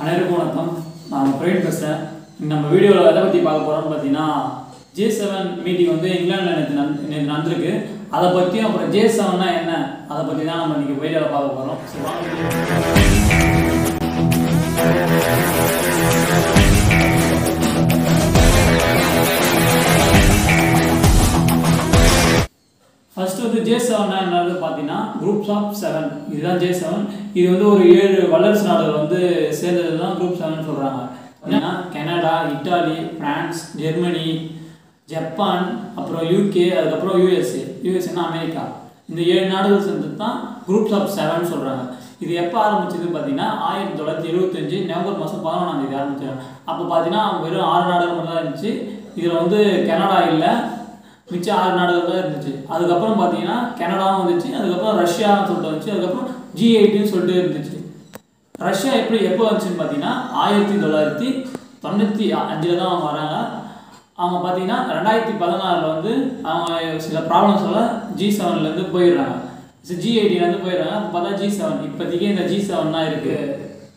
அனைவருக்கும் வணக்கம் நான் பிரவீன் பேசுகிறேன் நம்ம வீடியோவில் எதை பற்றி பார்க்க போகிறோம்னு பார்த்தீங்கன்னா ஜே செவன் மீட்டிங் வந்து இங்கிலாந்தில் நேற்று நன் நேற்று நடந்திருக்கு அதை பற்றியும் அப்புறம் ஜே செவன்னா என்ன அதை பற்றி தான் நம்ம இன்றைக்கி வீடியோவில் பார்க்க போகிறோம் ஃபர்ஸ்ட் வந்து ஜே செவன் என்னது பார்த்தீங்கன்னா குரூப்ஸ் ஆஃப் செவன் இதுதான் ஜே செவன் இது வந்து ஒரு ஏழு வல்லரசு நாடுகள் வந்து சேர்ந்தது தான் குரூப் செவன் சொல்கிறாங்க என்னன்னா Canada Italy France Germany Japan அப்புறம் யூகே அதுக்கப்புறம் யூஎஸ்ஏ யூஎஸ்ஏன்னா அமெரிக்கா இந்த ஏழு நாடுகள் சேர்ந்தது தான் குரூப்ஸ் ஆஃப் செவன் சொல்கிறாங்க இது எப்போ ஆரம்பிச்சதுன்னு பார்த்தீங்கன்னா ஆயிரத்தி தொள்ளாயிரத்தி எழுபத்தஞ்சு நவம்பர் மாதம் பதினொன்றாம் தேதி ஆரம்பிச்சாங்க அப்போ பார்த்தீங்கன்னா வெறும் ஆறு நாடுகள் மட்டும் தான் இருந்துச்சு இதில் வந்து கனடா இல்லை மிச்சம் ஆறு நாடுகள் தான் இருந்துச்சு அதுக்கப்புறம் பார்த்தீங்கன்னா கனடாவும் வந்துச்சு அதுக்கப்புறம் ரஷ்யான்னு சொல்லிட்டு வந்துச்சு அதுக்கப்புறம் ஜி எயிட்டின்னு சொல்லிட்டு இருந்துச்சு ரஷ்யா எப்படி எப்போ வந்துச்சுன்னு பார்த்தீங்கன்னா ஆயிரத்தி தொள்ளாயிரத்தி தொண்ணூற்றி அஞ்சில் தான் அவங்க வராங்க அவங்க பார்த்தீங்கன்னா ரெண்டாயிரத்தி பதினாறில் வந்து அவங்க சில ப்ராப்ளம்ஸால ஜி செவன்லேருந்து போயிடுறாங்க ஜி எயிட்டிலேருந்து போயிடுறாங்க அப்போ பார்த்தா ஜி செவன் இப்போதைக்கு இந்த ஜி செவன் தான் இருக்குது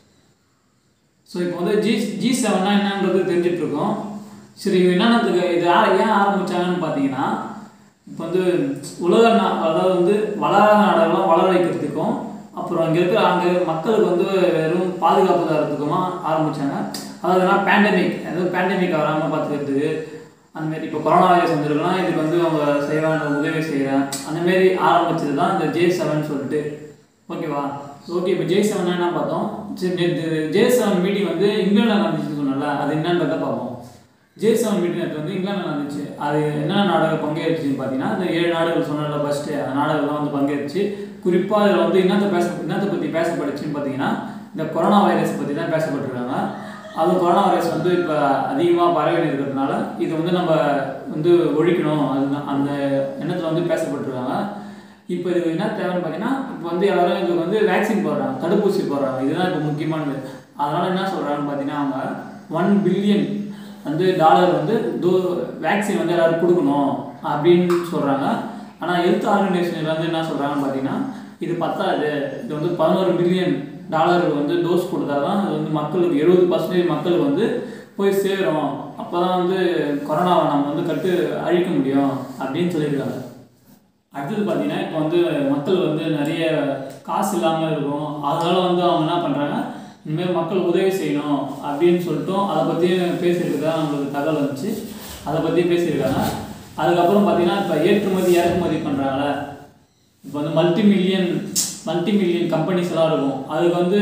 ஸோ இப்போ வந்து ஜி ஜி செவன்னா என்னன்றது தெரிஞ்சுட்டு இருக்கோம் சரி இது என்னன்னதுக்கு இது ஆ- ஏன் ஆரம்பிச்சாங்கன்னு பார்த்தீங்கன்னா இப்போ வந்து உலக நா அதாவது வந்து வளராத நாடுகள்லாம் வளர வைக்கிறதுக்கும் அப்புறம் அங்கே இருக்கிற அங்கே மக்களுக்கு வந்து வெறும் பாதுகாப்பு தரத்துக்குமா ஆரம்பிச்சாங்க அதாவது என்ன பேண்டமிக் அதாவது பேண்டமிக் வராமல் பார்த்துக்கிறதுக்கு அந்த மாதிரி இப்போ கொரோனா வைரஸ் வந்துருக்கலாம் இதுக்கு வந்து அவங்க செய்வாங்க உதவி செய்கிறேன் அந்த மாதிரி ஆரம்பிச்சது தான் இந்த ஜே செவன் சொல்லிட்டு ஓகேவா ஓகே இப்போ ஜே செவன் என்ன பார்த்தோம் சரி நேற்று ஜே செவன் மீட்டிங் வந்து இங்கிலாந்தில் நடந்துச்சு சொன்னல அது என்னன்றதை பார்ப்போம் ஜே செவன் மீட்டிங் நேற்று வந்து இங்கிலாந்தில் நடந்துச்சு அது என்ன நாடுகள் பங்கேற்றுச்சுன்னு பார்த்தீங்கன்னா இந்த ஏழு நாடுகள் சொன்னல ஃபஸ்ட்டு அந்த நாடுகள்லாம் வந்து பங்கேற்றுச்சு குறிப்பாக இதில் வந்து என்னத்தை பேச என்னத்தை பற்றி பேசப்பட்டுச்சுன்னு பார்த்தீங்கன்னா இந்த கொரோனா வைரஸ் பற்றி தான் பேசப்பட்டிருக்காங்க அதுவும் கொரோனா வைரஸ் வந்து இப்போ அதிகமாக பரவி இருக்கிறதுனால இது வந்து நம்ம வந்து ஒழிக்கணும் அது அந்த எண்ணத்தில் வந்து பேசப்பட்டிருக்காங்க இப்போ இது என்ன தேவைன்னு பார்த்தீங்கன்னா இப்போ வந்து எல்லாரும் இதுக்கு வந்து வேக்சின் போடுறாங்க தடுப்பூசி போடுறாங்க இதுதான் இப்போ முக்கியமானது அதனால் என்ன சொல்கிறாங்கன்னு பார்த்தீங்கன்னா அவங்க ஒன் பில்லியன் வந்து டாலர் வந்து தோ வேக்சின் வந்து எல்லாரும் கொடுக்கணும் அப்படின்னு சொல்கிறாங்க ஆனால் ஹெல்த் ஆர்கனைசேஷன் வந்து என்ன சொல்கிறாங்கன்னு பார்த்தீங்கன்னா இது பத்தாது இது வந்து பதினோரு பில்லியன் டாலர் வந்து டோஸ் கொடுத்தா தான் அது வந்து மக்களுக்கு எழுபது பர்சன்டேஜ் மக்களுக்கு வந்து போய் சேரும் அப்போ தான் வந்து கொரோனாவை நம்ம வந்து கட்டு அழிக்க முடியும் அப்படின்னு சொல்லியிருக்காங்க அடுத்தது பார்த்தீங்கன்னா இப்போ வந்து மக்கள் வந்து நிறைய காசு இல்லாமல் இருக்கும் அதனால வந்து அவங்க என்ன பண்ணுறாங்க இனிமேல் மக்கள் உதவி செய்யணும் அப்படின்னு சொல்லிட்டும் அதை பற்றி பேசியிருக்கதா நம்மளுக்கு தகவல் வந்துச்சு அதை பற்றி பேசியிருக்காங்க அதுக்கப்புறம் பார்த்தீங்கன்னா இப்போ ஏற்றுமதி இறக்குமதி பண்ணுறாங்களே இப்போ வந்து multi million multi million companies எல்லாம் இருக்கும் அதுக்கு வந்து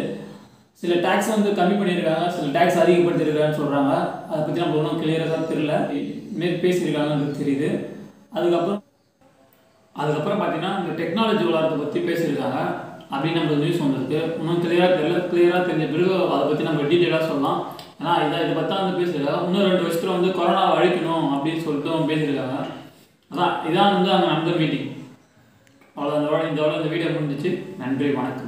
சில டேக்ஸ் வந்து கம்மி பண்ணியிருக்காங்க சில டேக்ஸ் அதிகப்படுத்தியிருக்காங்கன்னு சொல்கிறாங்க அதை பற்றி நம்ம ஒன்றும் கிளியராக தெரியல மேல் பேசியிருக்காங்கன்றது தெரியுது அதுக்கப்புறம் அதுக்கப்புறம் பார்த்தீங்கன்னா இந்த டெக்னாலஜி வளர்றதை பற்றி பேசியிருக்காங்க அப்படின்னு நம்ம நியூஸ் வந்திருக்கு இன்னும் கிளியராக தெரியல கிளியராக தெரிஞ்ச பிறகு அதை பற்றி நம்ம டீட்டெயிலாக சொல்லலாம் ஏன்னா இதை இதை பற்றி வந்து பேசியிருக்காங்க இன்னும் ரெண்டு வருஷத்தில் வந்து கொரோனாவை அழிக்கணும் அப்படின்னு சொல்லிட்டு அவங்க பேசியிருக்காங்க அதான் இதான் வந்து அங்கே நடந்த மீட்டிங் அவ்வளோ இந்த இந்த இந்த வீடியோ முடிஞ்சிச்சு நன்றி வணக்கம்